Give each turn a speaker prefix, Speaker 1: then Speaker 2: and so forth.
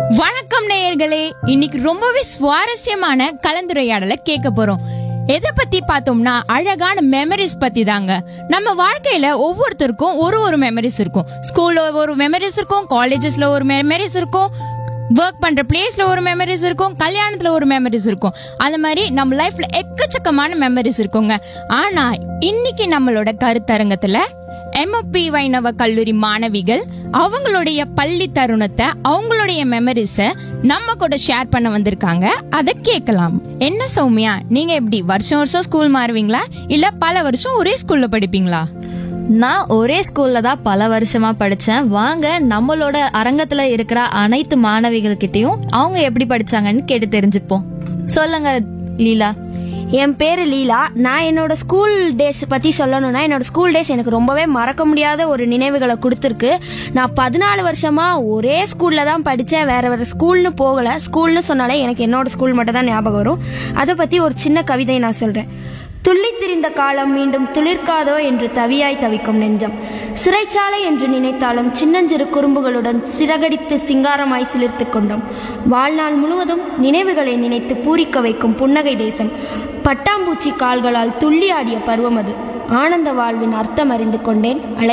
Speaker 1: வணக்கம் நேயர்களே இன்னைக்கு ரொம்பவே சுவாரஸ்யமான கலந்துரையாடலை கேட்க போறோம் எதை பத்தி பார்த்தோம்னா அழகான மெமரிஸ் பத்தி தாங்க நம்ம வாழ்க்கையில ஒவ்வொருத்தருக்கும் ஒரு ஒரு மெமரிஸ் இருக்கும் ஸ்கூல்ல ஒரு மெமரிஸ் இருக்கும் காலேஜஸ்ல ஒரு மெமரிஸ் இருக்கும் ஒர்க் பண்ற பிளேஸ்ல ஒரு மெமரிஸ் இருக்கும் கல்யாணத்துல ஒரு மெமரிஸ் இருக்கும் அந்த மாதிரி நம்ம லைஃப்ல எக்கச்சக்கமான மெமரிஸ் இருக்குங்க ஆனா இன்னைக்கு நம்மளோட கருத்தரங்கத்துல எம்ஓபி வைணவ கல்லூரி மாணவிகள் அவங்களுடைய பள்ளி தருணத்தை அவங்களுடைய மெமரிஸ நம்ம கூட ஷேர் பண்ண வந்திருக்காங்க அதை கேட்கலாம் என்ன சௌமியா நீங்க எப்படி வருஷம் வருஷம் ஸ்கூல் மாறுவீங்களா இல்ல பல வருஷம் ஒரே ஸ்கூல்ல படிப்பீங்களா
Speaker 2: நான் ஒரே ஸ்கூல்ல தான் பல வருஷமா படிச்சேன் வாங்க நம்மளோட அரங்கத்துல இருக்கிற அனைத்து மாணவிகள் கிட்டயும் அவங்க எப்படி படிச்சாங்கன்னு கேட்டு தெரிஞ்சுப்போம் சொல்லுங்க லீலா
Speaker 3: என் பேர் லீலா நான் என்னோட ஸ்கூல் டேஸ் பற்றி சொல்லணும்னா என்னோட ஸ்கூல் டேஸ் எனக்கு ரொம்பவே மறக்க முடியாத ஒரு நினைவுகளை கொடுத்துருக்கு நான் பதினாலு வருஷமா ஒரே ஸ்கூலில் தான் படித்தேன் வேற வேற ஸ்கூல்னு போகலை ஸ்கூல்னு சொன்னாலே எனக்கு என்னோட ஸ்கூல் மட்டும் தான் ஞாபகம் வரும் அதை பற்றி ஒரு சின்ன கவிதை நான் சொல்கிறேன் துள்ளித் திரிந்த காலம் மீண்டும் துளிர்க்காதோ என்று தவியாய் தவிக்கும் நெஞ்சம் சிறைச்சாலை என்று நினைத்தாலும் சின்னஞ்சிறு குறும்புகளுடன் சிறகடித்து சிங்காரமாய் சிலிர்த்து கொண்டோம் வாழ்நாள் முழுவதும் நினைவுகளை நினைத்து பூரிக்க வைக்கும் புன்னகை தேசம் பட்டாம்பூச்சி கால்களால் துள்ளி ஆடிய பருவம் அது ஆனந்த வாழ்வின் அர்த்தம் அறிந்து கொண்டேன் அலை